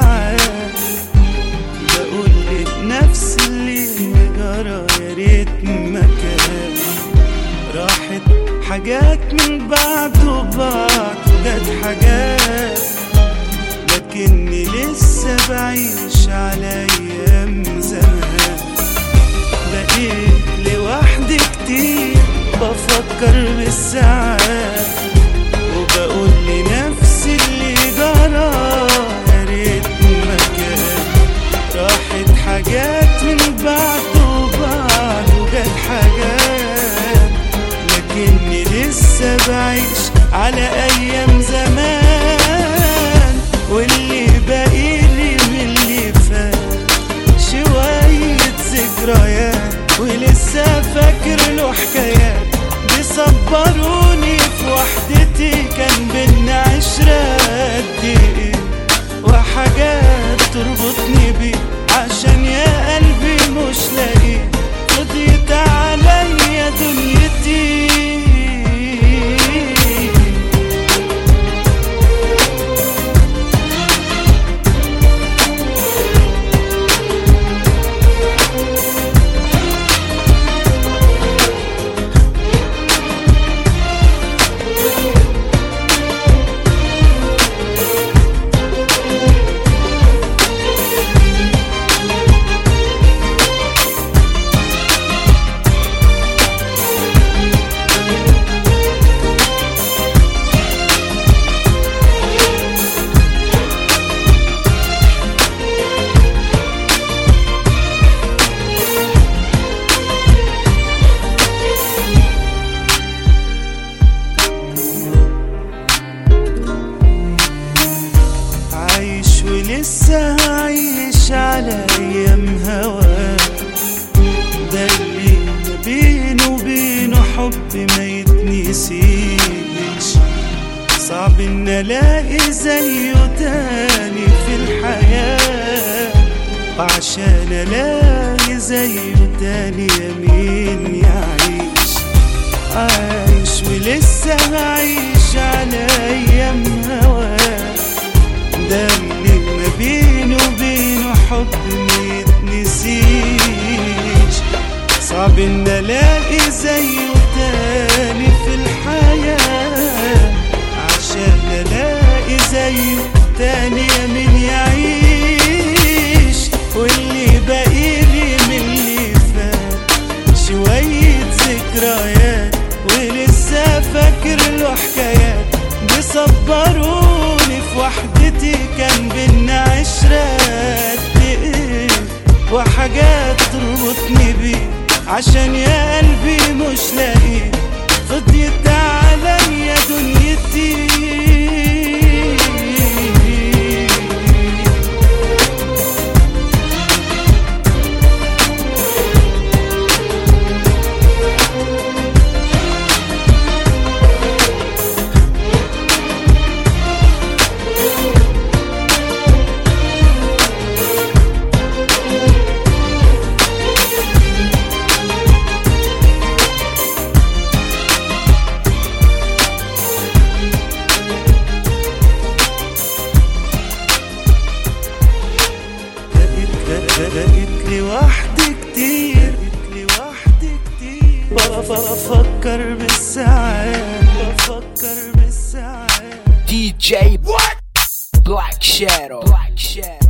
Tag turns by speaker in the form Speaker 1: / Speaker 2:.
Speaker 1: بالساعات بقول لنفسي اللي جرى يا ريت ما كان راحت حاجات من بعد وبعد وجت حاجات لكني لسه بعيش على ايام زمان بقيت لوحدي كتير بفكر بالساعات وبقول لنفسي اللي جرى يا ريت ما كان راحت حاجات من بعد وبعد وجت حاجات لكني لسه بعيش على ايام زمان واللي باقيلي من اللي فات شوية ذكريات ولسه فاكر له حكايات بيصبروني في وحدتي كان بينا عشرة قد ايه وحاجات تربطني بيه عشان يا قلبي مش لاقي فضيت عليا دنيتي عايش ولسه عايش على ايام هواك ده اللي ما بينه وبينه حب ما يتنسيش صعب ان الاقي زيه تاني في الحياة وعشان الاقي زيه تاني يا مين يعيش عايش ولسه عايش على ايام هواك ده اللي ما بينه وبينه حب ما يتنسيش صعب ان الاقي زيه تاني في الحياة عشان الاقي زيه تاني يا مين يعيش واللي باقيلي من اللي فات شوية ذكريات ولسه فاكر له حكايات بيصبروني في وحدتي كان بينا عشرة قد ايه وحاجات تربطني بيه عشان يا قلبي مش لاقي فضيت عليا دنيتي بقيت بقيت لوحدي كتير بقيت لوحدي كتير بفكر بالساعات بفكر بالساعات
Speaker 2: DJ Black Shadow Black Shadow